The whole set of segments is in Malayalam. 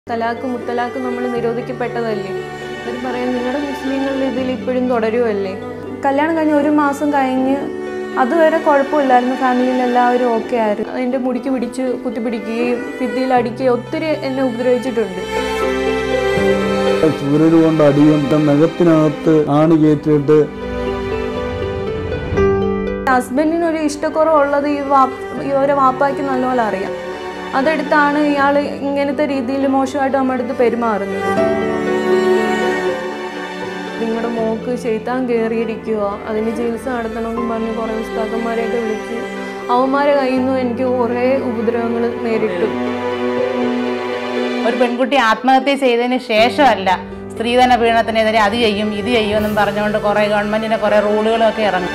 തലാക്ക് മുത്തലാക്ക് നമ്മൾ നിരോധിക്കപ്പെട്ടതല്ലേ അവർ പറയാൻ നിങ്ങളുടെ മുസ്ലിങ്ങളുടെ ഇതിൽ ഇപ്പോഴും തുടരുമല്ലേ കല്യാണം കഴിഞ്ഞ് ഒരു മാസം കഴിഞ്ഞ് അതുവരെ കുഴപ്പമില്ലായിരുന്നു ഫാമിലിയിൽ എല്ലാവരും ഓക്കെ ആയിരുന്നു അതിൻ്റെ മുടിക്ക് പിടിച്ച് കുത്തിപ്പിടിക്കുകയും ഭിത്തിയിൽ അടിക്കുകയും ഒത്തിരി എന്നെ ഉപദ്രവിച്ചിട്ടുണ്ട് ചൂരൽ കൊണ്ട് അടിയും നഖത്തിനകത്ത് ആണി കയറ്റിയിട്ട് ഹസ്ബൻഡിന് ഒരു ഇഷ്ടക്കുറവുള്ളത് ഈ വാ ഇവരെ വാപ്പായ്ക്ക് നല്ലപോലെ അറിയാം അതെടുത്താണ് ഇയാൾ ഇങ്ങനത്തെ രീതിയിൽ മോശമായിട്ട് നമ്മുടെ അടുത്ത് പെരുമാറുന്നത് നിങ്ങളുടെ മോക്ക് ചെയ്ത്താൻ കയറിയിരിക്കുക അതിന് ചികിത്സ നടത്തണമെന്ന് പറഞ്ഞ് കുറേ പുസ്തകന്മാരെയൊക്കെ വിളിച്ച് അവന്മാരെ കയ്യിൽ നിന്നും എനിക്ക് കുറേ ഉപദ്രവങ്ങൾ നേരിട്ടു ഒരു പെൺകുട്ടി ആത്മഹത്യ ചെയ്തതിന് ശേഷമല്ല സ്ത്രീധന പീഡനത്തിനെതിരെ അത് ചെയ്യും ഇത് ചെയ്യും എന്നും പറഞ്ഞുകൊണ്ട് കുറേ ഗവൺമെന്റിന്റെ കുറേ റൂളുകളൊക്കെ ഇറങ്ങും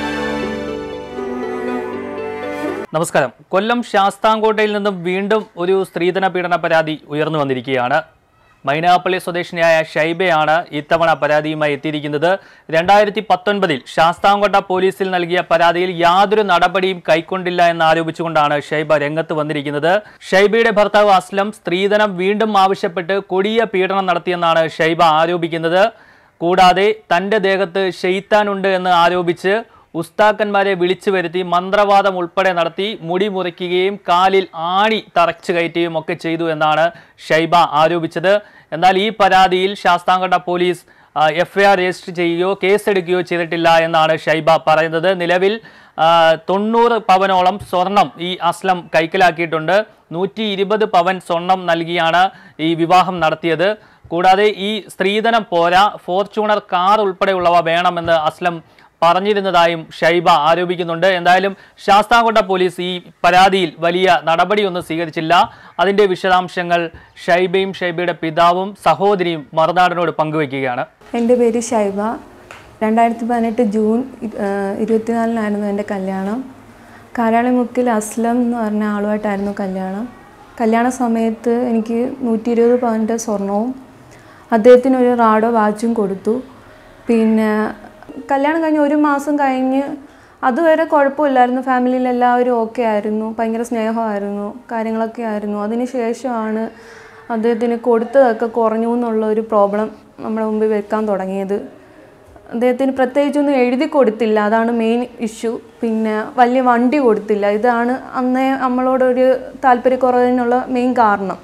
നമസ്കാരം കൊല്ലം ശാസ്താംകോട്ടയിൽ നിന്നും വീണ്ടും ഒരു സ്ത്രീധന പീഡന പരാതി ഉയർന്നു വന്നിരിക്കുകയാണ് മൈനാപ്പള്ളി സ്വദേശിനിയായ ഷൈബയാണ് ഇത്തവണ പരാതിയുമായി എത്തിയിരിക്കുന്നത് രണ്ടായിരത്തി പത്തൊൻപതിൽ ശാസ്താംകോട്ട പോലീസിൽ നൽകിയ പരാതിയിൽ യാതൊരു നടപടിയും കൈക്കൊണ്ടില്ല എന്ന് ആരോപിച്ചുകൊണ്ടാണ് ഷൈബ രംഗത്ത് വന്നിരിക്കുന്നത് ഷൈബയുടെ ഭർത്താവ് അസ്ലം സ്ത്രീധനം വീണ്ടും ആവശ്യപ്പെട്ട് കൊടിയ പീഡനം നടത്തിയെന്നാണ് ഷൈബ ആരോപിക്കുന്നത് കൂടാതെ തന്റെ ദേഹത്ത് ഷെയ്ത്താനുണ്ട് എന്ന് ആരോപിച്ച് ഉസ്താക്കന്മാരെ വിളിച്ചു വരുത്തി മന്ത്രവാദം ഉൾപ്പെടെ നടത്തി മുടി മുറിക്കുകയും കാലിൽ ആണി തറച്ചു കയറ്റുകയും ഒക്കെ ചെയ്തു എന്നാണ് ഷൈബ ആരോപിച്ചത് എന്നാൽ ഈ പരാതിയിൽ Sasthamkotta police F I R register ചെയ്യുകയോ കേസെടുക്കുകയോ ചെയ്തിട്ടില്ല എന്നാണ് ഷൈബ പറയുന്നത് നിലവിൽ ആ, തൊണ്ണൂറ് പവനോളം സ്വർണം ഈ അസ്ലം കൈക്കലാക്കിയിട്ടുണ്ട് നൂറ്റി ഇരുപത് പവൻ സ്വർണം നൽകിയാണ് ഈ വിവാഹം നടത്തിയത് കൂടാതെ ഈ സ്ത്രീധനം പോരാ ഫോർച്യൂണർ കാർ ഉൾപ്പെടെയുള്ളവ വേണമെന്ന് അസ്ലം പറഞ്ഞിരുന്നതായും ഷൈബ ആരോപിക്കുന്നുണ്ട് എന്തായാലും ശാസ്താംകോട്ട പോലീസ് ഈ പരാതിയിൽ വലിയ നടപടിയൊന്നും സ്വീകരിച്ചില്ല അതിന്റെ വിശദാംശങ്ങൾ ഷൈബയും ഷൈബയുടെ പിതാവും സഹോദരിയും മറുനാടിനോട് പങ്കുവയ്ക്കുകയാണ് എൻ്റെ പേര് ഷൈബ രണ്ടായിരത്തി പതിനെട്ട് ജൂൺ ഇ- ആ, ഇരുപത്തിനാലിനായിരുന്നു എൻ്റെ കല്യാണം കാരാളിമുക്കിൽ അസ്ലം എന്ന് പറഞ്ഞ ആളുമായിട്ടായിരുന്നു കല്യാണം കല്യാണ സമയത്ത് എനിക്ക് നൂറ്റി ഇരുപത് പവൻ്റെ സ്വർണവും അദ്ദേഹത്തിന് ഒരു റാഡോ വാച്ചും കൊടുത്തു പിന്നെ കല്യാണം കഴിഞ്ഞ് ഒരു മാസം കഴിഞ്ഞ് അതുവരെ കുഴപ്പമില്ലായിരുന്നു ഫാമിലിയിൽ എല്ലാവരും ഓക്കെ ആയിരുന്നു ഭയങ്കര സ്നേഹമായിരുന്നു കാര്യങ്ങളൊക്കെ ആയിരുന്നു അതിന് ശേഷമാണ് അദ്ദേഹത്തിന് കൊടുത്തതൊക്കെ കുറഞ്ഞു എന്നുള്ള ഒരു പ്രോബ്ലം നമ്മുടെ മുമ്പിൽ വെക്കാൻ തുടങ്ങിയത് അദ്ദേഹത്തിന് പ്രത്യേകിച്ചൊന്നും എഴുതി കൊടുത്തില്ല അതാണ് മെയിൻ ഇഷ്യൂ പിന്നെ വലിയ വണ്ടി കൊടുത്തില്ല ഇതാണ് അന്നേ നമ്മളോടൊരു താല്പര്യക്കുറവിനുള്ള മെയിൻ കാരണം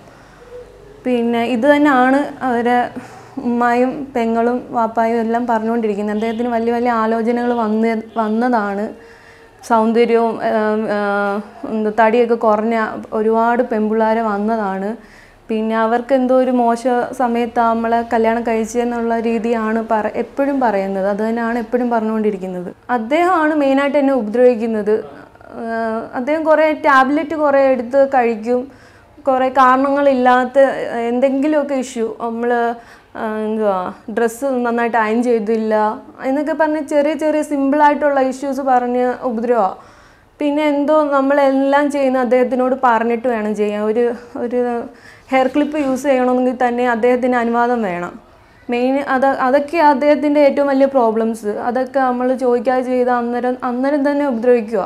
പിന്നെ ഇത് തന്നെയാണ് അവരെ ഉമ്മായും പെങ്ങളും വാപ്പായും എല്ലാം പറഞ്ഞുകൊണ്ടിരിക്കുന്നത് അദ്ദേഹത്തിന് വലിയ വലിയ ആലോചനകൾ വന്ന് വന്നതാണ് സൗന്ദര്യവും ആം, ആ, എന്താ തടിയൊക്കെ കുറഞ്ഞ ഒരുപാട് പെൺപിള്ളേരെ വന്നതാണ് പിന്നെ അവർക്ക് എന്തോ ഒരു മോശ സമയത്ത് നമ്മളെ കല്യാണം കഴിച്ചെന്നുള്ള രീതിയാണ് പറ എപ്പോഴും പറയുന്നത് അത് തന്നെയാണ് എപ്പോഴും പറഞ്ഞുകൊണ്ടിരിക്കുന്നത് അദ്ദേഹമാണ് മെയിനായിട്ട് എന്നെ ഉപദ്രവിക്കുന്നത് ആ, അദ്ദേഹം കുറേ ടാബ്ലറ്റ് കുറേ എടുത്ത് കഴിക്കും കുറേ കാരണങ്ങളില്ലാത്ത എന്തെങ്കിലുമൊക്കെ ഇഷ്യൂ നമ്മൾ എന്തുവാ ഡ്രസ്സ് നന്നായിട്ട് അയൺ ചെയ്തില്ല എന്നൊക്കെ പറഞ്ഞ് ചെറിയ ചെറിയ സിമ്പിളായിട്ടുള്ള ഇഷ്യൂസ് പറഞ്ഞ് ഉപദ്രവമാണ് പിന്നെ എന്തോ നമ്മളെല്ലാം ചെയ്യുന്ന അദ്ദേഹത്തിനോട് പറഞ്ഞിട്ട് വേണം ചെയ്യാൻ ഒരു ഒരു ഹെയർ ക്ലിപ്പ് യൂസ് ചെയ്യണമെങ്കിൽ തന്നെ അദ്ദേഹത്തിന് അനുവാദം വേണം മെയിൻ അത് അതൊക്കെ അദ്ദേഹത്തിൻ്റെ ഏറ്റവും വലിയ പ്രോബ്ലംസ് അതൊക്കെ നമ്മൾ ചോദിക്കാതെ ചെയ്ത് അന്നേരം അന്നേരം തന്നെ ഉപദ്രവിക്കുക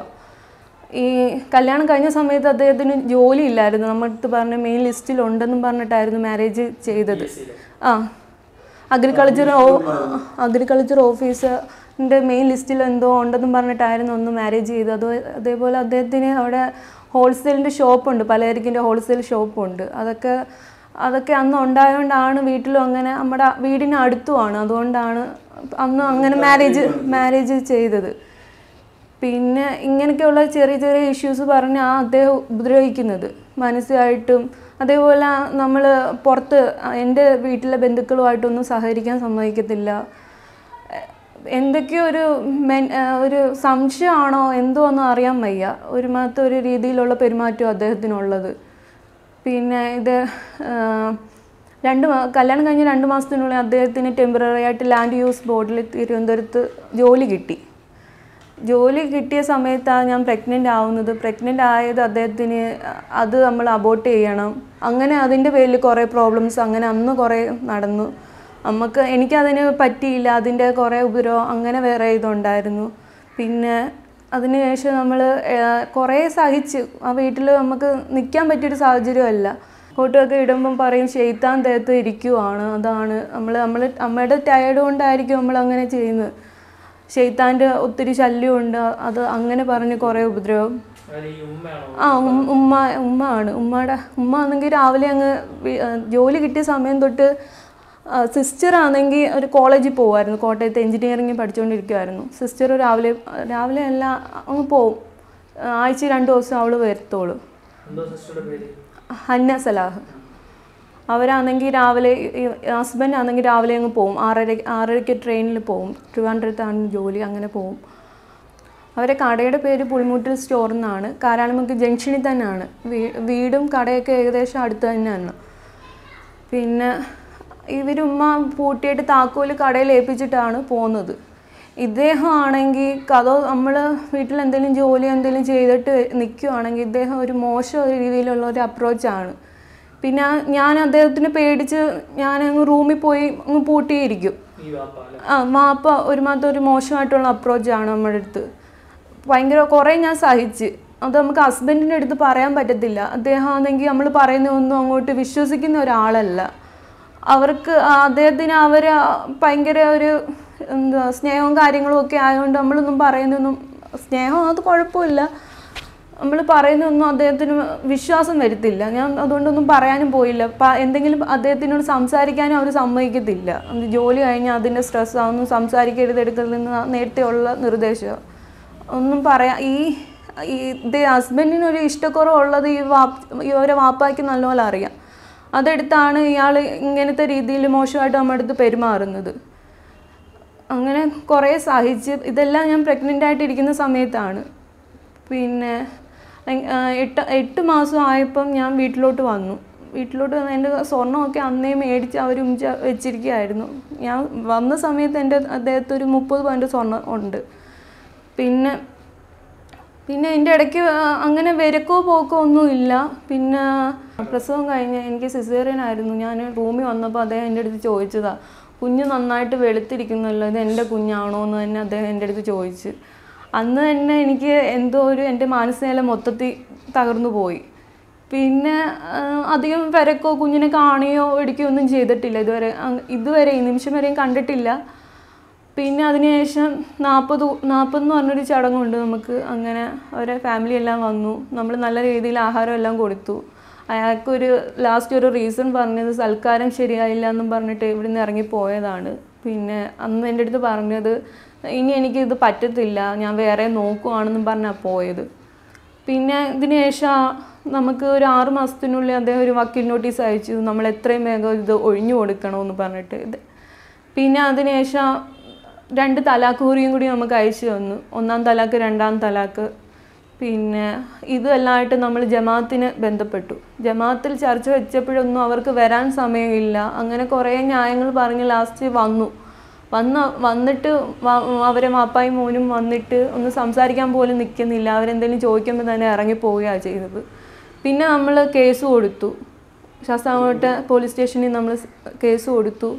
ഈ കല്യാണം കഴിഞ്ഞ സമയത്ത് അദ്ദേഹത്തിന് ജോലി ഇല്ലായിരുന്നു നമ്മുടെ അടുത്ത് പറഞ്ഞ മെയിൻ ലിസ്റ്റിൽ ഉണ്ടെന്നും പറഞ്ഞിട്ടായിരുന്നു മാരേജ് ചെയ്തത് ആ അഗ്രികൾച്ചർ അഗ്രികൾച്ചർ ഓഫീസറിൻ്റെ മെയിൻ ലിസ്റ്റിൽ എന്തോ ഉണ്ടെന്നും പറഞ്ഞിട്ടായിരുന്നു ഒന്ന് മാരേജ് ചെയ്തത് അത് അതേപോലെ അദ്ദേഹത്തിന് അവിടെ ഹോൾസെയിലിൻ്റെ ഷോപ്പുണ്ട് പലചരക്കിൻ്റെ ഹോൾസെയിൽ ഷോപ്പുണ്ട് അതൊക്കെ അതൊക്കെ അന്ന് ഉണ്ടായതുകൊണ്ടാണ് വീട്ടിലും അങ്ങനെ നമ്മുടെ വീടിന് അടുത്തുമാണ് അതുകൊണ്ടാണ് അന്ന് അങ്ങനെ മാരേജ് മാരേജ് ചെയ്തത് പിന്നെ ഇങ്ങനെയൊക്കെയുള്ള ചെറിയ ചെറിയ ഇഷ്യൂസ് പറഞ്ഞ് ആ അദ്ദേഹം ഉപദ്രവിക്കുന്നത് മാനസികമായിട്ടും അതേപോലെ നമ്മൾ പുറത്ത് എൻ്റെ വീട്ടിലെ ബന്ധുക്കളുമായിട്ടൊന്നും സഹകരിക്കാൻ സമ്മതിക്കത്തില്ല എന്തൊക്കെയോ ഒരു മെൻ ആ, ഒരു സംശയമാണോ എന്തോ ഒന്നും അറിയാൻ വയ്യ ഒരുമാത്ത ഒരു രീതിയിലുള്ള പെരുമാറ്റം അദ്ദേഹത്തിനുള്ളത് പിന്നെ ഇത് ആ, രണ്ട് മാ- കല്യാണം കഴിഞ്ഞ് രണ്ട് മാസത്തിനുള്ളിൽ അദ്ദേഹത്തിന് ടെമ്പററി ആയിട്ട് ലാൻഡ് യൂസ് ബോർഡിൽ തിരുവനന്തപുരത്ത് ജോലി കിട്ടി ജോലി കിട്ടിയ സമയത്താണ് ഞാൻ പ്രഗ്നൻ്റ് ആവുന്നത് പ്രഗ്നൻ്റ് ആയത് അദ്ദേഹത്തിന് അത് നമ്മൾ അബോട്ട് ചെയ്യണം അങ്ങനെ അതിൻ്റെ പേരിൽ കുറേ പ്രോബ്ലംസ് അങ്ങനെ അന്ന് കുറേ നടന്നു നമുക്ക് എനിക്കതിന് പറ്റിയില്ല അതിൻ്റെ കുറേ ഉപദ്രവം അങ്ങനെ വേറെ ഇതുണ്ടായിരുന്നു പിന്നെ അതിനുശേഷം നമ്മൾ കുറേ സഹിച്ച് ആ വീട്ടിൽ നമുക്ക് നിൽക്കാൻ പറ്റിയൊരു സാഹചര്യമല്ല ഫോട്ടോ ഒക്കെ ഇടുമ്പം പറയും ഷെയ്ത്താൻ ദേഹത്ത് ഇരിക്കുവാണ് അതാണ് നമ്മൾ നമ്മൾ അമ്മയുടെ ടയേർഡ് കൊണ്ടായിരിക്കും നമ്മൾ അങ്ങനെ ചെയ്യുന്നത് ഷെയ്ത്താൻ്റെ ഒത്തിരി ശല്യമുണ്ട് അത് അങ്ങനെ പറഞ്ഞ് കുറേ ഉപദ്രവം ആ ഉം- ഉമ്മ ഉമ്മ ആണ് ഉമ്മയുടെ ഉമ്മ ആണെങ്കിൽ രാവിലെ അങ്ങ് വി- ആ, ജോലി കിട്ടിയ സമയം തൊട്ട് സിസ്റ്റർ ആണെങ്കിൽ ഒരു കോളേജിൽ പോകുമായിരുന്നു കോട്ടയത്ത് എഞ്ചിനീയറിംഗ് പഠിച്ചുകൊണ്ടിരിക്കുമായിരുന്നു സിസ്റ്റർ രാവിലെ രാവിലെ എല്ലാം അങ്ങ് പോവും ആഴ്ച രണ്ട് ദിവസം അവൾ വരത്തോളൂ ഹന്ന സലാഹ് അവരാണെങ്കിൽ രാവിലെ ഹസ്ബൻഡ് ആണെങ്കിൽ രാവിലെ അങ്ങ് പോവും ആറര ആറരയ്ക്ക് ട്രെയിനിൽ പോവും ട്രിവാൻഡ്രത്താണ് ജോലി അങ്ങനെ പോവും അവരെ കടയുടെ പേര് പുളിമൂട്ടിൽ സ്റ്റോർ എന്നാണ് കാരാളിമുക്ക് ജംഗ്ഷനിൽ തന്നെയാണ് വീ- വീടും കടയൊക്കെ ഏകദേശം അടുത്ത് തന്നെയാണ് പിന്നെ ഇവരുമ്മ പൂട്ടിയിട്ട് താക്കോല് കടയിൽ ഏൽപ്പിച്ചിട്ടാണ് പോകുന്നത് ഇദ്ദേഹം ആണെങ്കിൽ കഥ നമ്മൾ വീട്ടിൽ എന്തെങ്കിലും ജോലി എന്തെങ്കിലും ചെയ്തിട്ട് നിൽക്കുവാണെങ്കിൽ ഇദ്ദേഹം ഒരു മോശം ഒരു രീതിയിലുള്ള ഒരു അപ്രോച്ചാണ് പിന്നെ ഞാൻ അദ്ദേഹത്തിന് പേടിച്ച് ഞാൻ അങ്ങ് റൂമിൽ പോയി അങ്ങ് പൂട്ടിയിരിക്കും ആ മാപ്പ ഒരുമാതിരി ഒരു മോശമായിട്ടുള്ള അപ്രോച്ചാണ് നമ്മുടെ അടുത്ത് ഭയങ്കര കുറേ ഞാൻ സഹിച്ച് അത് നമുക്ക് ഹസ്ബൻഡിൻ്റെ അടുത്ത് പറയാൻ പറ്റത്തില്ല അദ്ദേഹം ആണെങ്കിൽ നമ്മൾ പറയുന്നതൊന്നും അങ്ങോട്ട് വിശ്വസിക്കുന്ന ഒരാളല്ല അവർക്ക് ആ അദ്ദേഹത്തിന് അവർ ഭയങ്കര ഒരു എന്താ സ്നേഹവും കാര്യങ്ങളും ഒക്കെ ആയതുകൊണ്ട് നമ്മളൊന്നും പറയുന്നൊന്നും സ്നേഹം അത് കുഴപ്പമില്ല നമ്മൾ പറയുന്നൊന്നും അദ്ദേഹത്തിന് വിശ്വാസം വരത്തില്ല ഞാൻ അതുകൊണ്ടൊന്നും പറയാനും പോയില്ല പ- എന്തെങ്കിലും അദ്ദേഹത്തിനോട് സംസാരിക്കാനും അവർ സമ്മതിക്കത്തില്ല അത് ജോലി കഴിഞ്ഞാൽ അതിൻ്റെ സ്ട്രെസ് അതൊന്നും സംസാരിക്കരുത് എടുക്കരുതെന്ന് നേരത്തെ ഉള്ള നിർദ്ദേശം ഒന്നും പറയാ ഈ ഈ ഇത് ഹസ്ബൻഡിനൊരു ഇഷ്ടക്കുറവുള്ളത് ഈ വാപ്പ് ഇവരെ വാപ്പായ്ക്ക് നല്ലപോലെ അറിയാം അതെടുത്താണ് ഇയാൾ ഇങ്ങനത്തെ രീതിയിൽ മോശമായിട്ട് നമ്മുടെ അടുത്ത് പെരുമാറുന്നത് അങ്ങനെ കുറേ സഹിച്ച് ഇതെല്ലാം ഞാൻ പ്രഗ്നൻ്റ് ആയിട്ടിരിക്കുന്ന സമയത്താണ് പിന്നെ എ- ആ, എട്ട് എട്ട് മാസം ആയപ്പം ഞാൻ വീട്ടിലോട്ട് വന്നു വീട്ടിലോട്ട് വന്ന് എൻ്റെ സ്വർണ്ണമൊക്കെ അന്നേ മേടിച്ച് അവർ ഉമിച്ച വെച്ചിരിക്കുകയായിരുന്നു ഞാൻ വന്ന സമയത്ത് എൻ്റെ അദ്ദേഹത്ത് ഒരു മുപ്പത് പവൻ്റെ സ്വർണ്ണം ഉണ്ട് പിന്നെ പിന്നെ എൻ്റെ ഇടയ്ക്ക് ആ, അങ്ങനെ വിരക്കോ പോക്കോ ഒന്നുമില്ല പിന്നെ പ്രസവം കഴിഞ്ഞ് എനിക്ക് സിസേറിയൻ ആയിരുന്നു ഞാൻ റൂമിൽ വന്നപ്പോൾ അദ്ദേഹം എൻ്റെ അടുത്ത് ചോദിച്ചതാ കുഞ്ഞ് നന്നായിട്ട് വെളുത്തിരിക്കുന്നല്ലോ ഇത് എൻ്റെ കുഞ്ഞാണോ എന്ന് തന്നെ അദ്ദേഹം എൻ്റെ അടുത്ത് ചോദിച്ച് അന്ന് തന്നെ എനിക്ക് എന്തോ ഒരു എൻ്റെ മാനസിക മൊത്തത്തിൽ തകർന്നു പോയി പിന്നെ ആ, അധികം വിരക്കോ കുഞ്ഞിനെ കാണുകയോ എടുക്കുകയോ ഒന്നും ചെയ്തിട്ടില്ല ഇതുവരെ അങ് ഇതുവരെ ഈ നിമിഷം വരെയും കണ്ടിട്ടില്ല പിന്നെ അതിനുശേഷം നാൽപ്പത് നാൽപ്പത് എന്ന് പറഞ്ഞൊരു ചടങ്ങുണ്ട് നമുക്ക് അങ്ങനെ അവരെ ഫാമിലി എല്ലാം വന്നു നമ്മൾ നല്ല രീതിയിൽ ആഹാരം എല്ലാം കൊടുത്തു അയാൾക്കൊരു ലാസ്റ്റ് ഒരു റീസൺ പറഞ്ഞത് സൽക്കാരം ശരിയായില്ല എന്നും പറഞ്ഞിട്ട് ഇവിടുന്ന് ഇറങ്ങി പോയതാണ് പിന്നെ അന്ന് എൻ്റെ അടുത്ത് പറഞ്ഞത് ഇനി എനിക്ക് ഇത് പറ്റത്തില്ല ഞാൻ വേറെ നോക്കുവാണെന്നും പറഞ്ഞാണ് പോയത് പിന്നെ ഇതിന് ശേഷം നമുക്ക് ഒരു ആറ് മാസത്തിനുള്ളിൽ അദ്ദേഹം ഒരു വക്കീൽ നോട്ടീസ് അയച്ചു നമ്മൾ എത്രയും വേഗം ഇത് ഒഴിഞ്ഞു കൊടുക്കണമെന്ന് പറഞ്ഞിട്ട് ഇത് പിന്നെ അതിന് ശേഷം രണ്ട് തലാക്ക് കുറിയും കൂടി നമുക്ക് അയച്ചു തന്നു ഒന്നാം തലാക്ക് രണ്ടാം തലാക്ക് പിന്നെ ഇതെല്ലാമായിട്ട് നമ്മൾ ജമാഅത്തിന് ബന്ധപ്പെട്ടു ജമാഅത്തിൽ ചർച്ച വെച്ചപ്പോഴൊന്നും അവർക്ക് വരാൻ സമയമില്ല അങ്ങനെ കുറേ ന്യായങ്ങൾ പറഞ്ഞ് ലാസ്റ്റ് വന്നു വന്ന് വന്നിട്ട് വ- അവരെ മാപ്പായും മോനും വന്നിട്ട് ഒന്ന് സംസാരിക്കാൻ പോലും നിൽക്കുന്നില്ല അവരെന്തെങ്കിലും ചോദിക്കുമ്പോൾ തന്നെ ഇറങ്ങി പോവുകയാണ് ചെയ്തത് പിന്നെ നമ്മൾ കേസ് കൊടുത്തു ശാസ്താംകോട്ട പോലീസ് സ്റ്റേഷനിൽ നമ്മൾ കേസ് കൊടുത്തു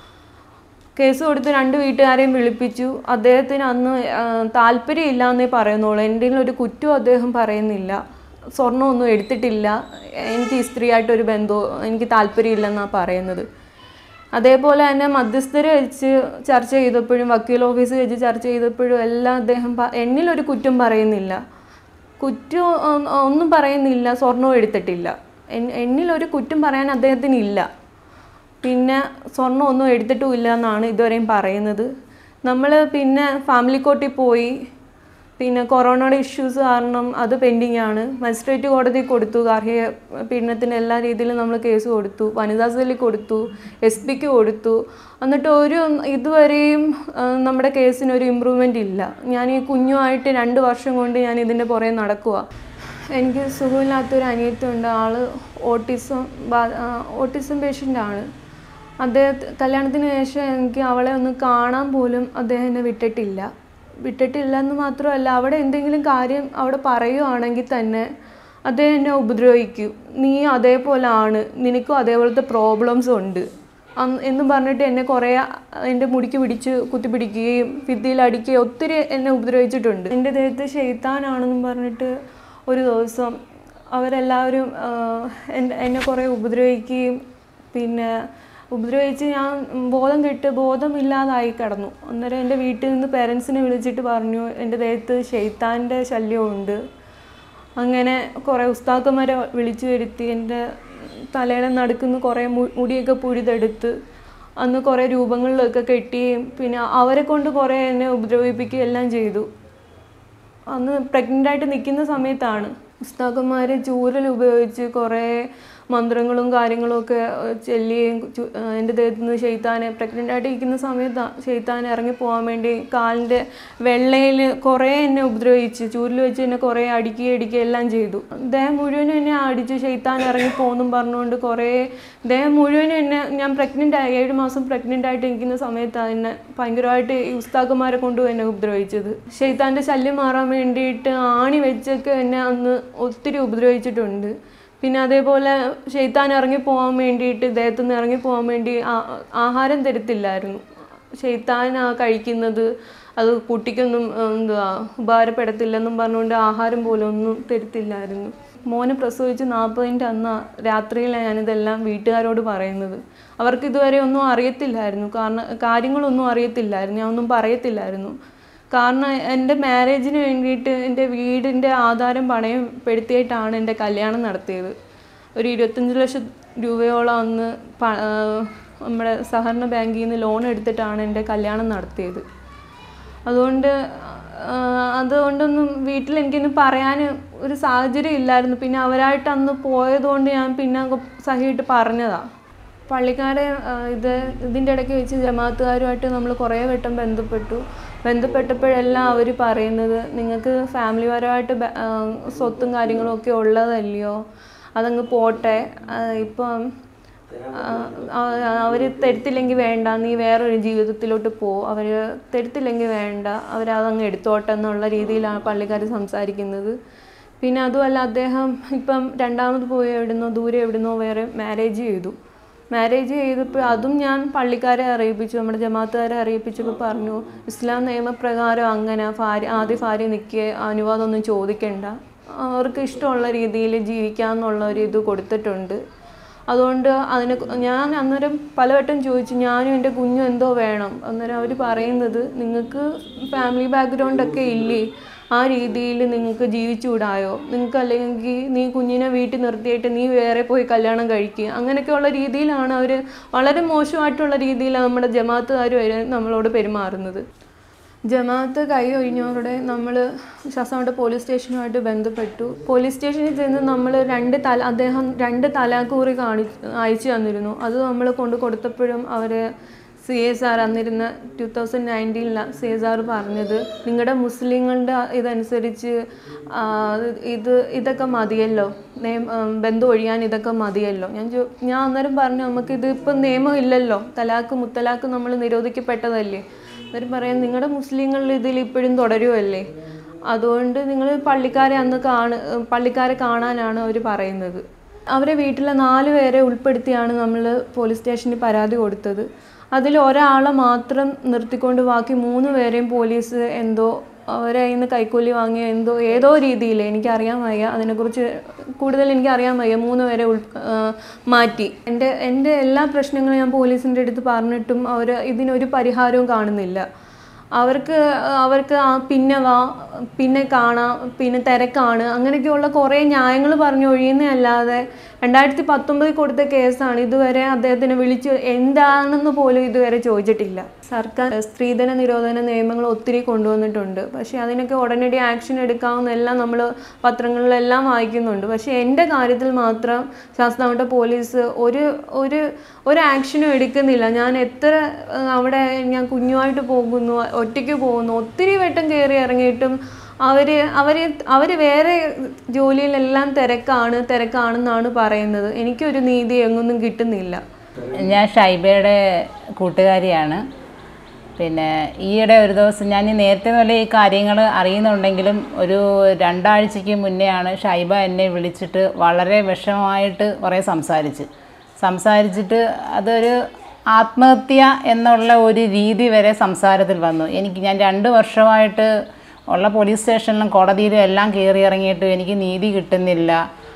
കേസ് കൊടുത്ത് രണ്ട് വീട്ടുകാരെയും വിളിപ്പിച്ചു അദ്ദേഹത്തിന് അന്ന് ആ, താല്പര്യമില്ല എന്നേ പറയുന്നുള്ളൂ എൻ്റെ ഒരു കുറ്റവും അദ്ദേഹം പറയുന്നില്ല സ്വർണ്ണമൊന്നും എടുത്തിട്ടില്ല എനിക്ക് ഈ സ്ത്രീയായിട്ടൊരു ബന്ധവും എനിക്ക് താല്പര്യമില്ലെന്നാണ് പറയുന്നത് അതേപോലെ തന്നെ മധ്യസ്ഥരെ വെച്ച് ചർച്ച ചെയ്തപ്പോഴും വക്കീൽ ഓഫീസ് വെച്ച് ചർച്ച ചെയ്തപ്പോഴും എല്ലാം അദ്ദേഹം പ- എന്നിലൊരു കുറ്റം പറയുന്നില്ല കുറ്റം ഒ- ഒന്നും പറയുന്നില്ല സ്വർണവും എടുത്തിട്ടില്ല എൻ- എന്നിലൊരു കുറ്റം പറയാൻ അദ്ദേഹത്തിനില്ല പിന്നെ സ്വർണ്ണം ഒന്നും എടുത്തിട്ടുമില്ല എന്നാണ് ഇതുവരെയും പറയുന്നത് നമ്മൾ പിന്നെ ഫാമിലി കോർട്ടിൽ പോയി പിന്നെ കൊറോണയുടെ ഇഷ്യൂസ് കാരണം അത് പെൻഡിങ് ആണ് മജിസ്ട്രേറ്റ് കോടതി കൊടുത്തു ഗാർഹിക പീഡനത്തിന് എല്ലാ രീതിയിലും നമ്മൾ കേസ് കൊടുത്തു വനിതാ സെല്ലിൽ കൊടുത്തു എസ് പിക്ക് കൊടുത്തു എന്നിട്ട് ഒരു ഇതുവരെയും ആ, നമ്മുടെ കേസിന് ഒരു ഇമ്പ്രൂവ്മെൻ്റ് ഇല്ല ഞാൻ ഈ കുഞ്ഞുമായിട്ട് രണ്ട് വർഷം കൊണ്ട് ഞാൻ ഇതിൻ്റെ പുറകെ നടക്കുക എനിക്ക് സുഖമില്ലാത്തൊരു അനിയത്തിയുണ്ട് ആള് ഓട്ടിസം ഓട്ടിസം പേഷ്യൻ്റാണ് അദ്ദേഹത്തെ കല്യാണത്തിന് ശേഷം എനിക്ക് അവളെ ഒന്ന് കാണാൻ പോലും അദ്ദേഹം എന്നെ വിട്ടിട്ടില്ല വിട്ടിട്ടില്ല എന്ന് മാത്രമല്ല അവിടെ എന്തെങ്കിലും കാര്യം അവിടെ പറയുവാണെങ്കിൽ തന്നെ അദ്ദേഹം എന്നെ ഉപദ്രവിക്കും നീ അതേപോലെ ആണ് നിനക്കും അതേപോലത്തെ പ്രോബ്ലംസ് ഉണ്ട് അന്ന് എന്ന് പറഞ്ഞിട്ട് എന്നെ കുറേ എൻ്റെ മുടിക്ക് പിടിച്ച് കുത്തിപ്പിടിക്കുകയും ഭിത്തിയിൽ അടിക്കുകയും ഒത്തിരി എന്നെ ഉപദ്രവിച്ചിട്ടുണ്ട് എൻ്റെ ദേഹത്ത് ഷെയ്ത്താനാണെന്നും പറഞ്ഞിട്ട് ഒരു ദിവസം അവരെല്ലാവരും ആ, എന്നെ എന്നെ കുറേ ഉപദ്രവിക്കുകയും പിന്നെ ഉപദ്രവിച്ച് ഞാൻ ബോധം കെട്ട് ബോധമില്ലാതായി കിടന്നു അന്നേരം എൻ്റെ വീട്ടിൽ നിന്ന് പേരൻസിനെ വിളിച്ചിട്ട് പറഞ്ഞു എൻ്റെ ദേഹത്ത് ഷെയ്ത്താൻ്റെ ശല്യമുണ്ട് അങ്ങനെ കുറേ ഉസ്താക്കന്മാരെ വിളിച്ചു വരുത്തി എൻ്റെ തലയുടെ നടുക്കുന്ന് കുറേ മു- മുടിയൊക്കെ പുഴുതെടുത്ത് അന്ന് കുറേ രൂപങ്ങളിലൊക്കെ കെട്ടുകയും പിന്നെ അവരെ കൊണ്ട് കുറേ എന്നെ ഉപദ്രവിപ്പിക്കുകയും എല്ലാം ചെയ്തു അന്ന് പ്രഗ്നൻ്റ് ആയിട്ട് നിൽക്കുന്ന സമയത്താണ് ഉസ്താക്കന്മാർ ചൂരൽ ഉപയോഗിച്ച് കുറേ മന്ത്രങ്ങളും കാര്യങ്ങളും ഒക്കെ ഏഹ്, ചൊല്ലുകയും ചു- ഏഹ്, എൻ്റെ ദേഹത്ത് നിന്ന് ഷെയ്ത്താനെ പ്രഗ്നൻ്റ് ആയിട്ട് ഇരിക്കുന്ന സമയത്താണ് ഷെയ്ത്താൻ ഇറങ്ങി പോകാൻ വേണ്ടി കാലിൻ്റെ വെള്ളയിൽ കുറേ എന്നെ ഉപദ്രവിച്ച് ചൂരിൽ വെച്ച് എന്നെ കുറേ അടിക്കുകയും അടിക്കുകയും എല്ലാം ചെയ്തു ദേഹം മുഴുവനും എന്നെ അടിച്ച് ഷെയ്ത്താൻ ഇറങ്ങി പോകുന്നും പറഞ്ഞുകൊണ്ട് കുറേ ദേഹം മുഴുവനും എന്നെ ഞാൻ പ്രഗ്നൻ്റ് ആയി ഏഴ് മാസം പ്രഗ്നൻ്റ് ആയിട്ട് ഇരിക്കുന്ന സമയത്താണ് എന്നെ ഭയങ്കരമായിട്ട് ഈ ഉസ്താക്കന്മാരെ കൊണ്ടും എന്നെ ഉപദ്രവിച്ചത് ഷെയ്ത്താൻ്റെ ശല്യം മാറാൻ വേണ്ടിയിട്ട് ആണി വെച്ചൊക്കെ എന്നെ അന്ന് ഒത്തിരി ഉപദ്രവിച്ചിട്ടുണ്ട് പിന്നെ അതേപോലെ ഷെയ്ത്താൻ ഇറങ്ങി പോകാൻ വേണ്ടിയിട്ട് ദേഹത്തു നിന്ന് ഇറങ്ങി പോകാൻ വേണ്ടി ആ- ആഹാരം തരത്തില്ലായിരുന്നു ഷെയ്ത്താൻ ആ കഴിക്കുന്നത് അത് കുട്ടിക്കൊന്നും ഏഹ്, എന്തുവാ ഉപകാരപ്പെടത്തില്ലെന്നും പറഞ്ഞുകൊണ്ട് ആഹാരം പോലും ഒന്നും തരത്തില്ലായിരുന്നു മോനെ പ്രസവിച്ച് നാൽപ്പതിൻ്റെ അന്ന് രാത്രിയിലാണ് ഞാനിതെല്ലാം വീട്ടുകാരോട് പറയുന്നത് അവർക്ക് ഇതുവരെ ഒന്നും അറിയത്തില്ലായിരുന്നു കാരണം കാര്യങ്ങളൊന്നും അറിയത്തില്ലായിരുന്നു ഞാൻ ഒന്നും പറയത്തില്ലായിരുന്നു കാരണം എൻ്റെ മാരേജിന് വേണ്ടിയിട്ട് എൻ്റെ വീടിൻ്റെ ആധാരം പണയപ്പെടുത്തിയിട്ടാണ് എൻ്റെ കല്യാണം നടത്തിയത് ഒരു ഇരുപത്തഞ്ച് ലക്ഷം രൂപയോളം അന്ന് പ- ആ, നമ്മുടെ സഹകരണ ബാങ്കിൽ നിന്ന് ലോൺ എടുത്തിട്ടാണ് എൻ്റെ കല്യാണം നടത്തിയത് അതുകൊണ്ട് ആ, അതുകൊണ്ടൊന്നും വീട്ടിൽ എനിക്കൊന്നും പറയാൻ ഒരു സാഹചര്യം ഇല്ലായിരുന്നു പിന്നെ അവരായിട്ട് അന്ന് പോയതുകൊണ്ട് ഞാൻ പിന്നെ അങ്ങ് സഹിയിട്ട് പറഞ്ഞതാണ് പള്ളിക്കാരെ ആ, ഇത് ഇതിൻ്റെ ഇടയ്ക്ക് വെച്ച് ജമാഅത്തുകാരുമായിട്ട് നമ്മൾ കുറേ വട്ടം ബന്ധപ്പെട്ടു ബന്ധപ്പെട്ടപ്പോഴെല്ലാം അവർ പറയുന്നത് നിങ്ങൾക്ക് ഫാമിലി പരമായിട്ട് ബ- ആ, സ്വത്തും കാര്യങ്ങളും ഒക്കെ ഉള്ളതല്ലയോ അതങ്ങ് പോട്ടെ ആ, ഇപ്പം അവർ തരുത്തില്ലെങ്കിൽ വേണ്ട നീ വേറൊരു ജീവിതത്തിലോട്ട് പോ അവർ തരുത്തില്ലെങ്കിൽ വേണ്ട അവരതങ്ങ് എടുത്തോട്ടെ എന്നുള്ള രീതിയിലാണ് പള്ളിക്കാർ സംസാരിക്കുന്നത് പിന്നെ അതുമല്ല അദ്ദേഹം ഇപ്പം രണ്ടാമത് പോയി എവിടുന്നോ ദൂരെ എവിടുന്നോ വേറെ മാരേജ് ചെയ്തു മാരേജ് ചെയ്തപ്പോൾ അതും ഞാൻ പള്ളിക്കാരെ അറിയിപ്പിച്ചു നമ്മുടെ ജമാഅത്തുകാരെ അറിയിപ്പിച്ചപ്പോൾ പറഞ്ഞു ഇസ്ലാം നിയമപ്രകാരം അങ്ങനെ ഭാര്യ ആദ്യ ഭാര്യ നിൽക്കുക അനുവാദമൊന്നും ചോദിക്കണ്ട അവർക്ക് ഇഷ്ടമുള്ള രീതിയിൽ ജീവിക്കാമെന്നുള്ള ഒരു ഇത് കൊടുത്തിട്ടുണ്ട് അതുകൊണ്ട് അതിന് ഞാൻ അന്നേരം പലവട്ടം ചോദിച്ചു ഞാനും എൻ്റെ കുഞ്ഞും എന്തോ വേണം അന്നേരം അവർ പറയുന്നത് നിങ്ങൾക്ക് ഫാമിലി ബാക്ക്ഗ്രൗണ്ട് ഒക്കെ ഇല്ലേ ആ രീതിയിൽ നിങ്ങൾക്ക് ജീവിച്ചുകൂടായോ നിങ്ങൾക്ക് അല്ലെങ്കിൽ നീ കുഞ്ഞിനെ വീട്ടിൽ നിർത്തിയിട്ട് നീ വേറെ പോയി കല്യാണം കഴിക്കുക അങ്ങനെയൊക്കെയുള്ള രീതിയിലാണ് അവർ വളരെ മോശമായിട്ടുള്ള രീതിയിലാണ് നമ്മുടെ ജമാഅത്തുകാർ വരെ നമ്മളോട് പെരുമാറുന്നത് ജമാഅത്ത് കൈ ഒഴിഞ്ഞവരുടെ നമ്മൾ ശാസ്താംകോട്ട പോലീസ് സ്റ്റേഷനുമായിട്ട് ബന്ധപ്പെട്ടു പോലീസ് സ്റ്റേഷനിൽ ചെന്ന് നമ്മൾ രണ്ട് തല അദ്ദേഹം രണ്ട് തലാക്കൂറി കാണി അയച്ചു തന്നിരുന്നു അത് നമ്മൾ കൊണ്ട് കൊടുത്തപ്പോഴും അവർ സി എസ് ആർ അന്നിരുന്ന ടു തൗസൻഡ് നയൻറ്റീനിലാണ് സി എസ് ആർ പറഞ്ഞത് നിങ്ങളുടെ മുസ്ലിങ്ങളുടെ ഇതനുസരിച്ച് ആ, ഇത് ഇതൊക്കെ മതിയല്ലോ നിയമ ബന്ധം ഒഴിയാൻ ഇതൊക്കെ മതിയല്ലോ ഞാൻ ചോ ഞാൻ അന്നേരം പറഞ്ഞു നമുക്ക് ഇത് ഇപ്പം നിയമം ഇല്ലല്ലോ തലാക്ക് മുത്തലാക്ക് നമ്മൾ നിരോധിക്കപ്പെട്ടതല്ലേ എന്നിട്ട് പറയാം നിങ്ങളുടെ മുസ്ലിങ്ങളിൽ ഇതിൽ ഇപ്പോഴും തുടരുമല്ലേ അതുകൊണ്ട് നിങ്ങൾ പള്ളിക്കാരെ അന്ന് കാണ പള്ളിക്കാരെ കാണാനാണ് അവർ പറയുന്നത് അവരെ വീട്ടിലെ നാല് പേരെ ഉൾപ്പെടുത്തിയാണ് നമ്മൾ പോലീസ് സ്റ്റേഷനിൽ പരാതി കൊടുത്തത് അതിൽ ഒരാളെ മാത്രം നിർത്തിക്കൊണ്ട് ബാക്കി മൂന്ന് പേരെയും പോലീസ് എന്തോ അവരെ കയ്യിൽ നിന്ന് കൈക്കൂലി വാങ്ങിയ എന്തോ ഏതോ രീതിയിൽ എനിക്കറിയാൻ വയ്യ അതിനെക്കുറിച്ച് കൂടുതൽ എനിക്കറിയാൻ വയ്യ മൂന്ന് പേരെ ഉൾ ആ, മാറ്റി എൻ്റെ എൻ്റെ എല്ലാ പ്രശ്നങ്ങളും ഞാൻ പോലീസിൻ്റെ അടുത്ത് പറഞ്ഞിട്ടും അവർ ഇതിനൊരു പരിഹാരവും കാണുന്നില്ല അവർക്ക് അവർക്ക് ആ പിന്നെ വാ പിന്നെ കാണാം പിന്നെ തിരക്കാണ് അങ്ങനെയൊക്കെയുള്ള കുറേ ന്യായങ്ങൾ പറഞ്ഞു ഒഴിയുന്നതല്ലാതെ രണ്ടായിരത്തി പത്തൊമ്പതിൽ കൊടുത്ത കേസാണ് ഇതുവരെ അദ്ദേഹത്തിനെ വിളിച്ച് എന്താണെന്ന് പോലും ഇതുവരെ ചോദിച്ചിട്ടില്ല സർക്കാർ സ്ത്രീധന നിരോധന നിയമങ്ങൾ ഒത്തിരി കൊണ്ടുവന്നിട്ടുണ്ട് പക്ഷേ അതിനൊക്കെ ഉടനടി ആക്ഷൻ എടുക്കാവുന്നെല്ലാം നമ്മൾ പത്രങ്ങളിലെല്ലാം വായിക്കുന്നുണ്ട് പക്ഷേ എൻ്റെ കാര്യത്തിൽ മാത്രം ശാസ്താംകോട്ട പോലീസ് ഒരു ഒരു ഒരു ആക്ഷനും എടുക്കുന്നില്ല ഞാൻ എത്ര ആ, അവിടെ ഞാൻ കുഞ്ഞുമായിട്ട് പോകുന്നു ഒറ്റയ്ക്ക് പോകുന്നു ഒത്തിരി വട്ടം കയറി ഇറങ്ങിയിട്ടും അവർ അവർ അവർ വേറെ ജോലിയിലെല്ലാം തിരക്കാണ് തിരക്കാണെന്നാണ് പറയുന്നത് എനിക്കൊരു നീതി എങ്ങൊന്നും കിട്ടുന്നില്ല ഞാൻ ഷൈബയുടെ കൂട്ടുകാരിയാണ് പിന്നെ ഈയിടെ ഒരു ദിവസം ഞാൻ ഈ നേരത്തെ മുതലേ ഈ കാര്യങ്ങൾ അറിയുന്നുണ്ടെങ്കിലും ഒരു രണ്ടാഴ്ചയ്ക്ക് മുന്നെയാണ് ഷൈബ എന്നെ വിളിച്ചിട്ട് വളരെ വിഷമമായിട്ട് കുറേ സംസാരിച്ച് സംസാരിച്ചിട്ട് അതൊരു ആത്മഹത്യ എന്നുള്ള ഒരു രീതി വരെ സംസാരത്തിൽ വന്നു എനിക്ക് ഞാൻ രണ്ട് വർഷമായിട്ട് ഉള്ള പോലീസ് സ്റ്റേഷനിലും കോടതിയിലും എല്ലാം കയറി ഇറങ്ങിയിട്ട് എനിക്ക് നീതി കിട്ടുന്നില്ല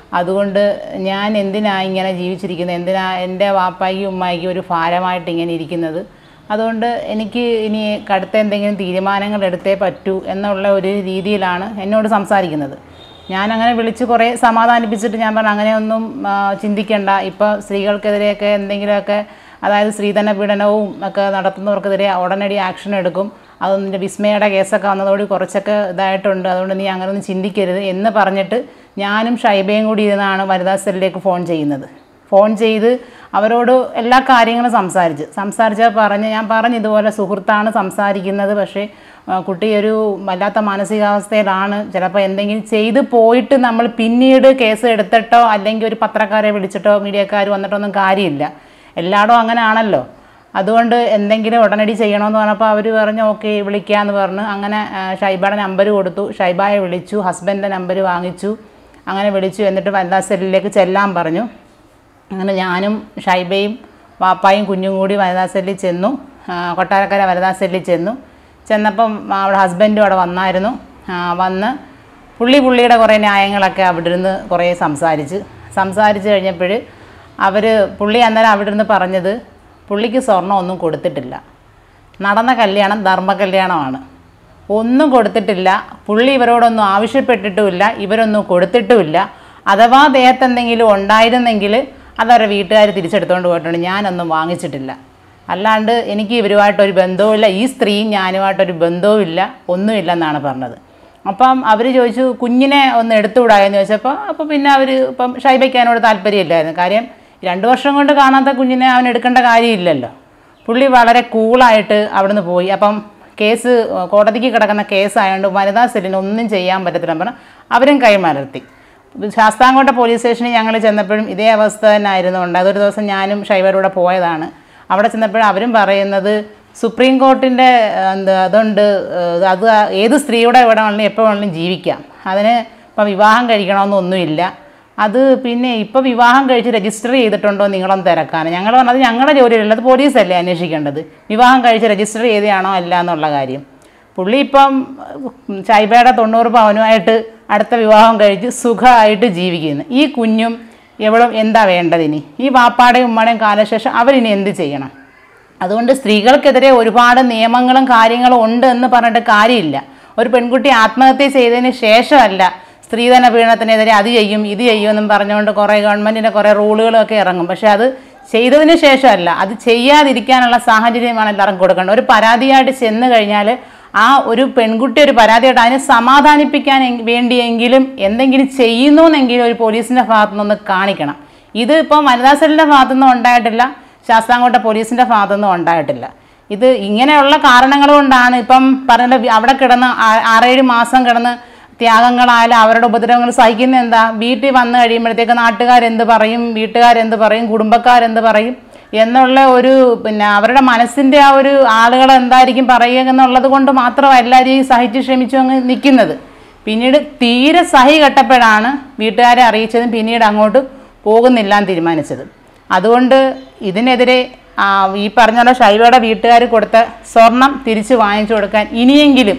അതുകൊണ്ട് ഞാൻ എന്തിനാ ഇങ്ങനെ ജീവിച്ചിരിക്കുന്നത് എന്തിനാ എൻ്റെ വാപ്പായിക്കും ഉമ്മായിക്കും ഒരു ഭാരമായിട്ട് ഇങ്ങനെ ഇരിക്കുന്നത് അതുകൊണ്ട് എനിക്ക് ഇനി കടുത്ത എന്തെങ്കിലും തീരുമാനങ്ങൾ എടുത്തേ പറ്റൂ എന്നുള്ള ഒരു രീതിയിലാണ് എന്നോട് സംസാരിക്കുന്നത് ഞാൻ അങ്ങനെ വിളിച്ച് കുറേ സമാധാനിപ്പിച്ചിട്ട് ഞാൻ പറഞ്ഞു അങ്ങനെയൊന്നും ആ, ചിന്തിക്കണ്ട ഇപ്പോൾ സ്ത്രീകൾക്കെതിരെയൊക്കെ എന്തെങ്കിലുമൊക്കെ അതായത് സ്ത്രീധന പീഡനവും ഒക്കെ നടത്തുന്നവർക്കെതിരെ ഉടനടി ആക്ഷൻ എടുക്കും അതൊന്നിൻ്റെ വിസ്മയുടെ കേസൊക്കെ വന്നതോടെ കുറച്ചൊക്കെ ഇതായിട്ടുണ്ട് അതുകൊണ്ട് നീ അങ്ങനെയൊന്നും ചിന്തിക്കരുത് എന്ന് പറഞ്ഞിട്ട് ഞാനും ഷൈബയും കൂടി ഇരുന്നാണ് വനിതാ സെല്ലിലേക്ക് ഫോൺ ചെയ്യുന്നത് ഫോൺ ചെയ്ത് അവരോട് എല്ലാ കാര്യങ്ങളും സംസാരിച്ച് സംസാരിച്ചാൽ പറഞ്ഞ് ഞാൻ പറഞ്ഞു ഇതുപോലെ സുഹൃത്താണ് സംസാരിക്കുന്നത് പക്ഷേ ആ, കുട്ടി ഒരു വല്ലാത്ത മാനസികാവസ്ഥയിലാണ് ചിലപ്പോൾ എന്തെങ്കിലും ചെയ്ത് പോയിട്ട് നമ്മൾ പിന്നീട് കേസ് എടുത്തിട്ടോ അല്ലെങ്കിൽ ഒരു പത്രക്കാരെ വിളിച്ചിട്ടോ മീഡിയക്കാർ വന്നിട്ടോ ഒന്നും കാര്യമില്ല എല്ലായിടും അങ്ങനെ ആണല്ലോ അതുകൊണ്ട് എന്തെങ്കിലും ഉടനടി ചെയ്യണമെന്ന് പറഞ്ഞപ്പോൾ അവർ പറഞ്ഞു ഓക്കെ വിളിക്കാമെന്ന് പറഞ്ഞു അങ്ങനെ ആ, ഷൈബയുടെ നമ്പർ കൊടുത്തു ഷൈബായെ വിളിച്ചു ഹസ്ബൻഡിൻ്റെ നമ്പർ വാങ്ങിച്ചു അങ്ങനെ വിളിച്ചു എന്നിട്ട് വനിതാ സെല്ലിലേക്ക് ചെല്ലാൻ പറഞ്ഞു അങ്ങനെ ഞാനും ഷൈബയും വാപ്പായും കുഞ്ഞും കൂടി വനിതാ സെല്ലിൽ ചെന്നു ആ, കൊട്ടാരക്കര വനിതാ സെല്ലിൽ ചെന്നു ചെന്നപ്പം അവിടെ ഹസ്ബൻഡും അവിടെ വന്നായിരുന്നു ആ, വന്ന് പുള്ളി പുള്ളിയുടെ കുറേ ന്യായങ്ങളൊക്കെ അവിടെ ഇരുന്ന് കുറേ സംസാരിച്ച് സംസാരിച്ച് കഴിഞ്ഞപ്പോൾ അവർ പുള്ളി അന്നേരം അവിടെ ഇരുന്ന് പറഞ്ഞത് പുള്ളിക്ക് സ്വർണ്ണം ഒന്നും കൊടുത്തിട്ടില്ല നടന്ന കല്യാണം ധർമ്മ കല്യാണമാണ് ഒന്നും കൊടുത്തിട്ടില്ല പുള്ളി ഇവരോടൊന്നും ആവശ്യപ്പെട്ടിട്ടുമില്ല ഇവരൊന്നും കൊടുത്തിട്ടുമില്ല അഥവാ ദേഹത്ത് എന്തെങ്കിലും ഉണ്ടായിരുന്നെങ്കിൽ അതവരുടെ വീട്ടുകാർ തിരിച്ചെടുത്തുകൊണ്ട് പോയിട്ടുണ്ട് ഞാനൊന്നും വാങ്ങിച്ചിട്ടില്ല അല്ലാണ്ട് എനിക്ക് ഇവരുമായിട്ടൊരു ബന്ധവുമില്ല ഈ സ്ത്രീയും ഞാനുമായിട്ടൊരു ബന്ധവുമില്ല ഒന്നുമില്ലെന്നാണ് പറഞ്ഞത് അപ്പം അവർ ചോദിച്ചു കുഞ്ഞിനെ ഒന്ന് എടുത്തുവിടായെന്ന് ചോദിച്ചപ്പോൾ അപ്പോൾ പിന്നെ അവർ ഇപ്പം ഷൈബയ്ക്കാനോട് താല്പര്യമില്ലായിരുന്നു കാര്യം രണ്ട് വർഷം കൊണ്ട് കാണാത്ത കുഞ്ഞിനെ അവൻ എടുക്കേണ്ട കാര്യമില്ലല്ലോ പുള്ളി വളരെ കൂളായിട്ട് അവിടുന്ന് പോയി അപ്പം കേസ് ഏഹ്, കോടതിക്ക് കിടക്കുന്ന കേസായതുകൊണ്ട് വനിതാ സെല്ലിന് ഒന്നും ചെയ്യാൻ പറ്റത്തില്ല പറഞ്ഞാൽ അവരും കൈമലർത്തി ശാസ്താംകോട്ട പോലീസ് സ്റ്റേഷനിൽ ഞങ്ങൾ ചെന്നപ്പോഴും ഇതേ അവസ്ഥ തന്നെ ആയിരുന്നുകൊണ്ട് അതൊരു ദിവസം ഞാനും ഷൈവരുടെ പോയതാണ് അവിടെ ചെന്നപ്പോഴും അവരും പറയുന്നത് സുപ്രീം കോർട്ടിൻ്റെ എന്താ അതുണ്ട് ഏഹ്, അത് ഏത് സ്ത്രീയുടെ ഇവിടെ വേണമെങ്കിലും എപ്പോൾ വേണമെങ്കിലും ജീവിക്കാം അതിന് ഇപ്പം വിവാഹം കഴിക്കണമെന്നൊന്നുമില്ല അത് പിന്നെ ഇപ്പോൾ വിവാഹം കഴിച്ച് രജിസ്റ്റർ ചെയ്തിട്ടുണ്ടോ നിങ്ങളൊന്ന് തിരക്കാൻ ഞങ്ങൾ പറഞ്ഞത് ഞങ്ങളുടെ ജോലിയല്ല അത് പോലീസല്ലേ അന്വേഷിക്കേണ്ടത് വിവാഹം കഴിച്ച് രജിസ്റ്റർ ചെയ്തതാണോ അല്ല എന്നുള്ള കാര്യം പുള്ളി ഇപ്പം ഉം, ചൈബയുടെ തൊണ്ണൂറ് പവനുമായിട്ട് അടുത്ത വിവാഹം കഴിച്ച് സുഖമായിട്ട് ജീവിക്കുന്നു ഈ കുഞ്ഞും എവളും എന്താ വേണ്ടതിനി ഈ വാപ്പാടെയും ഉമ്മയുടെയും കാലശേഷം അവരിനി എന്ത് ചെയ്യണം അതുകൊണ്ട് സ്ത്രീകൾക്കെതിരെ ഒരുപാട് നിയമങ്ങളും കാര്യങ്ങളും ഉണ്ട് എന്ന് പറഞ്ഞിട്ട് കാര്യമില്ല ഒരു പെൺകുട്ടി ആത്മഹത്യ ചെയ്തതിന് ശേഷമല്ല സ്ത്രീധന പീഡനത്തിനെതിരെ അത് ചെയ്യും ഇത് ചെയ്യും എന്നും പറഞ്ഞുകൊണ്ട് കുറേ ഗവൺമെൻറ്റിൻ്റെ കുറേ റൂളുകളൊക്കെ ഇറങ്ങും പക്ഷേ അത് ചെയ്തതിന് ശേഷമല്ല അത് ചെയ്യാതിരിക്കാനുള്ള സാഹചര്യമാണ് എല്ലാവർക്കും കൊടുക്കേണ്ടത് ഒരു പരാതിയായിട്ട് ചെന്ന് കഴിഞ്ഞാൽ ആ ഒരു പെൺകുട്ടി ഒരു പരാതിയായിട്ട് അതിനെ സമാധാനിപ്പിക്കാൻ എങ് വേണ്ടിയെങ്കിലും എന്തെങ്കിലും ചെയ്യുന്നു എന്നെങ്കിലും ഒരു പോലീസിൻ്റെ ഭാഗത്തു നിന്ന് കാണിക്കണം ഇത് ഇപ്പം വനിതാ സെല്ലിൻ്റെ ഭാഗത്തുനിന്നും ഉണ്ടായിട്ടില്ല ശാസ്താംകോട്ട പോലീസിൻ്റെ ഭാഗത്തുനിന്നും ഉണ്ടായിട്ടില്ല ഇത് ഇങ്ങനെയുള്ള കാരണങ്ങൾ കൊണ്ടാണ് ഇപ്പം പറഞ്ഞ അവിടെ കിടന്ന് ആ- ആറേഴ് മാസം കിടന്ന് ത്യാഗങ്ങളായാലും അവരുടെ ഉപദ്രവങ്ങൾ സഹിക്കുന്ന എന്താ വീട്ടിൽ വന്നു കഴിയുമ്പോഴത്തേക്ക് നാട്ടുകാരെന്ത് പറയും വീട്ടുകാരെന്ത് പറയും കുടുംബക്കാരെന്ത് പറയും എന്നുള്ള ഒരു പിന്നെ അവരുടെ മനസ്സിൻ്റെ ആ ഒരു ആളുകൾ എന്തായിരിക്കും പറയുക എന്നുള്ളത് കൊണ്ട് മാത്രം എല്ലാവരും ഈ സഹിച്ച് ക്ഷമിച്ചു അങ്ങ് നിൽക്കുന്നത് പിന്നീട് തീരെ സഹി കെട്ടപ്പോഴാണ് വീട്ടുകാരെ അറിയിച്ചതും പിന്നീട് അങ്ങോട്ട് പോകുന്നില്ല എന്ന് തീരുമാനിച്ചത് അതുകൊണ്ട് ഇതിനെതിരെ ആ, ഈ പറഞ്ഞ പോലെ ഷൈവയുടെ വീട്ടുകാർ കൊടുത്ത സ്വർണം തിരിച്ച് വാങ്ങിച്ചു കൊടുക്കാൻ ഇനിയെങ്കിലും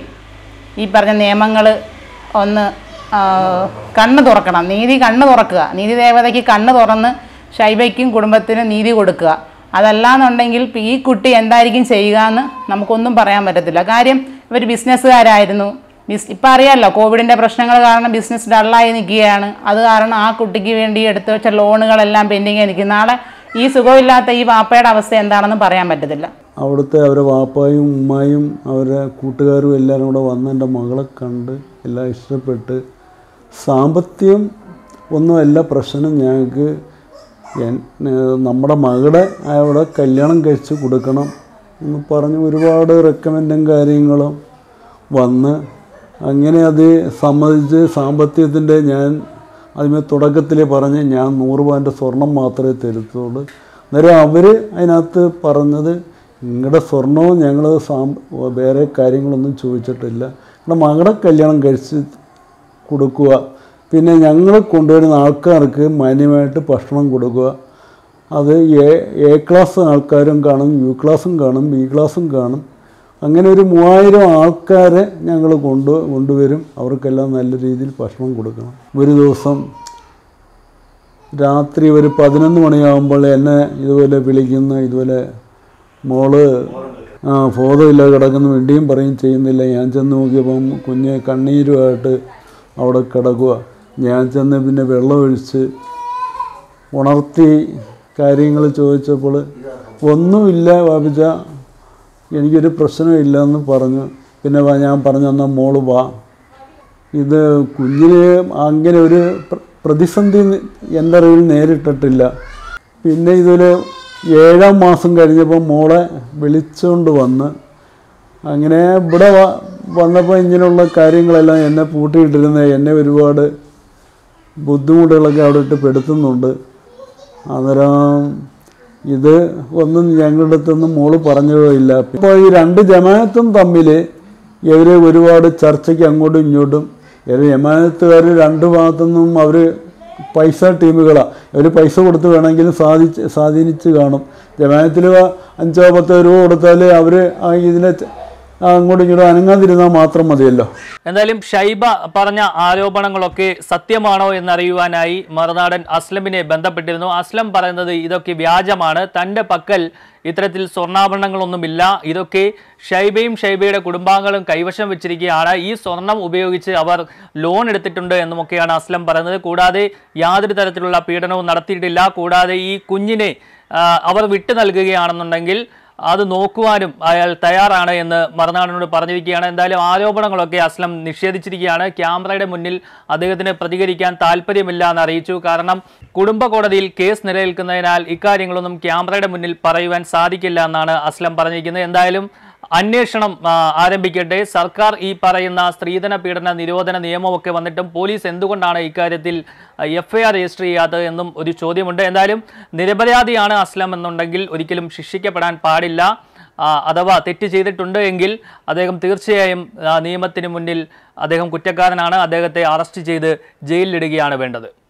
ഈ പറഞ്ഞ നിയമങ്ങൾ ഒന്ന് ആ, കണ്ണ് തുറക്കണം നീതി കണ്ണ് തുറക്കുക നീതി ദേവതയ്ക്ക് കണ്ണ് തുറന്ന് ഷൈബയ്ക്കും കുടുംബത്തിനും നീതി കൊടുക്കുക അതല്ലാന്നുണ്ടെങ്കിൽ ഇപ്പം ഈ കുട്ടി എന്തായിരിക്കും ചെയ്യുക എന്ന് നമുക്കൊന്നും പറയാൻ പറ്റത്തില്ല കാര്യം ഇവർ ബിസിനസ്സുകാരായിരുന്നു ബിസ് ഇപ്പം അറിയാമല്ലോ കോവിഡിൻ്റെ പ്രശ്നങ്ങൾ കാരണം ബിസിനസ് ഡള്ളായി നിൽക്കുകയാണ് അത് കാരണം ആ കുട്ടിക്ക് വേണ്ടി എടുത്തു വെച്ച ലോണുകളെല്ലാം പെൻഡിങ് നിൽക്കും നാളെ ഈ സുഖമില്ലാത്ത ഈ വാപ്പയുടെ അവസ്ഥ എന്താണെന്ന് പറയാൻ പറ്റത്തില്ല അവിടുത്തെ അവരെ വാപ്പായും ഉമ്മായും അവരെ കൂട്ടുകാരും എല്ലാവരും കൂടെ വന്ന് എൻ്റെ മകളെ കണ്ട് എല്ലാം ഇഷ്ടപ്പെട്ട് സാമ്പത്തികം ഒന്നുമല്ല പ്രശ്നം ഞങ്ങൾക്ക് എൻ- ഏഹ് നമ്മുടെ മകളുടെ അവിടെ കല്യാണം കഴിച്ച് കൊടുക്കണം എന്ന് പറഞ്ഞ് ഒരുപാട് റെക്കമെൻഡും കാര്യങ്ങളും വന്ന് അങ്ങനെ അത് സമ്മതിച്ച് സാമ്പത്തികത്തിൻ്റെ ഞാൻ അതിന് തുടക്കത്തിൽ പറഞ്ഞ് ഞാൻ നൂറ് പവൻ്റെ സ്വർണം മാത്രമേ തരുത്തുള്ളൂ അന്നേരം അവർ അതിനകത്ത് പറഞ്ഞത് നിങ്ങളുടെ സ്വർണവും ഞങ്ങൾ സാം വേറെ കാര്യങ്ങളൊന്നും ചോദിച്ചിട്ടില്ല നിങ്ങളുടെ മകളുടെ കല്യാണം കഴിച്ച് കൊടുക്കുക പിന്നെ ഞങ്ങൾ കൊണ്ടുവരുന്ന ആൾക്കാർക്ക് മാന്യമായിട്ട് ഭക്ഷണം കൊടുക്കുക അത് എ എ ക്ലാസ് ആൾക്കാരും കാണും യു ക്ലാസ്സും കാണും ബി ക്ലാസ്സും കാണും അങ്ങനെ ഒരു മൂവായിരം ആൾക്കാരെ ഞങ്ങൾ കൊണ്ട് കൊണ്ടുവരും അവർക്കെല്ലാം നല്ല രീതിയിൽ ഭക്ഷണം കൊടുക്കണം ഒരു ദിവസം രാത്രി ഒരു പതിനൊന്ന് മണിയാകുമ്പോൾ എന്നെ ഇതുപോലെ വിളിക്കുന്ന ഇതുപോലെ മോള് ആ ബോധമില്ല കിടക്കുന്നു വേണ്ടിയും പറയും ചെയ്യുന്നില്ല ഞാൻ ചെന്ന് നോക്കിയപ്പം കുഞ്ഞ് കണ്ണീരുമായിട്ട് അവിടെ കിടക്കുക ഞാൻ ചെന്ന് പിന്നെ വെള്ളമൊഴിച്ച് ഉണർത്തി കാര്യങ്ങൾ ചോദിച്ചപ്പോൾ ഒന്നുമില്ല ബാബിച്ച എനിക്കൊരു പ്രശ്നമില്ല എന്ന് പറഞ്ഞു പിന്നെ വാ ഞാൻ പറഞ്ഞു എന്നാൽ മോള് വാ ഇത് കുഞ്ഞിന് അങ്ങനെ ഒരു പ്ര- പ്രതിസന്ധി നി- എൻ്റെ അറിവിൽ നേരിട്ടിട്ടില്ല പിന്നെ ഇതൊരു ഏഴാം മാസം കഴിഞ്ഞപ്പോൾ മോളെ വിളിച്ചുകൊണ്ട് വന്ന് അങ്ങനെ ഇവിടെ വ- വന്നപ്പോൾ ഇങ്ങനെയുള്ള കാര്യങ്ങളെല്ലാം എന്നെ പൂട്ടിയിട്ടിരുന്ന എന്നെ ഒരുപാട് ബുദ്ധിമുട്ടുകളൊക്കെ അവിടെ ഇട്ട് പെടുത്തുന്നുണ്ട് അന്നേരം ഇത് ഒന്നും ഞങ്ങളുടെ അടുത്തൊന്നും മോള് പറഞ്ഞതോ ഇല്ല ഇപ്പോൾ ഈ രണ്ട് ജമാഅത്തും തമ്മിൽ ഇവർ ഒരുപാട് ചർച്ചയ്ക്ക് അങ്ങോട്ടും ഇങ്ങോട്ടും ഇവർ ജമാഅത്തുകാർ രണ്ട് ഭാഗത്തുനിന്നും അവർ പൈസ ടീമുകളാണ് ഇവർ പൈസ കൊടുത്ത് വേണമെങ്കിലും സാധിച്ച് സ്വാധീനിച്ച് കാണും ജമാഅത്തിൽ അഞ്ചോ പത്തോ രൂപ കൊടുത്താൽ അവർ ഇതിനെ ച- അങ്ങോട്ടും ഇങ്ങോട്ടും അനങ്ങാതിരുന്നാൽ മാത്രം മതിയല്ലോ എന്തായാലും ഷൈബ പറഞ്ഞ ആരോപണങ്ങളൊക്കെ സത്യമാണോ എന്നറിയുവാനായി മറുനാടൻ അസ്ലമിനെ ബന്ധപ്പെട്ടിരുന്നു അസ്ലം പറയുന്നത് ഇതൊക്കെ വ്യാജമാണ് തൻ്റെ പക്കൽ ഇത്തരത്തിൽ സ്വർണ്ണാഭരണങ്ങളൊന്നുമില്ല ഇതൊക്കെ ഷൈബയും ഷൈബയുടെ കുടുംബാംഗങ്ങളും കൈവശം വെച്ചിരിക്കുകയാണ് ഈ സ്വർണം ഉപയോഗിച്ച് അവർ ലോൺ എടുത്തിട്ടുണ്ട് എന്നുമൊക്കെയാണ് അസ്ലം പറയുന്നത് കൂടാതെ യാതൊരു തരത്തിലുള്ള പീഡനവും നടത്തിയിട്ടില്ല കൂടാതെ ഈ കുഞ്ഞിനെ ആ, അവർ വിട്ടു നൽകുകയാണെന്നുണ്ടെങ്കിൽ അത് നോക്കുവാനും അയാൾ തയ്യാറാണ് എന്ന് മറുനാടിനോട് പറഞ്ഞിരിക്കുകയാണ് എന്തായാലും ആരോപണങ്ങളൊക്കെ അസ്ലം നിഷേധിച്ചിരിക്കുകയാണ് ക്യാമറയുടെ മുന്നിൽ അദ്ദേഹത്തിന് പ്രതികരിക്കാൻ താല്പര്യമില്ല എന്ന് അറിയിച്ചു കാരണം കുടുംബ കോടതിയിൽ കേസ് നിലനിൽക്കുന്നതിനാൽ ഇക്കാര്യങ്ങളൊന്നും ക്യാമറയുടെ മുന്നിൽ പറയുവാൻ സാധിക്കില്ല എന്നാണ് അസ്ലം പറഞ്ഞിരിക്കുന്നത് എന്തായാലും അന്വേഷണം ആ, ആരംഭിക്കട്ടെ സർക്കാർ ഈ പറയുന്ന സ്ത്രീധന പീഡന നിരോധന നിയമമൊക്കെ വന്നിട്ടും പോലീസ് എന്തുകൊണ്ടാണ് ഇക്കാര്യത്തിൽ എഫ് ഐ ആർ രജിസ്റ്റർ ചെയ്യാത്തത് എന്നും ഒരു ചോദ്യമുണ്ട് എന്തായാലും നിരപരാധിയാണ് അസ്ലം എന്നുണ്ടെങ്കിൽ ഒരിക്കലും ശിക്ഷിക്കപ്പെടാൻ പാടില്ല ആ, അഥവാ തെറ്റ് ചെയ്തിട്ടുണ്ട് എങ്കിൽ അദ്ദേഹം തീർച്ചയായും ആ, നിയമത്തിന് മുന്നിൽ അദ്ദേഹം കുറ്റക്കാരനാണ് അദ്ദേഹത്തെ അറസ്റ്റ് ചെയ്ത് ജയിലിലിടുകയാണ് വേണ്ടത്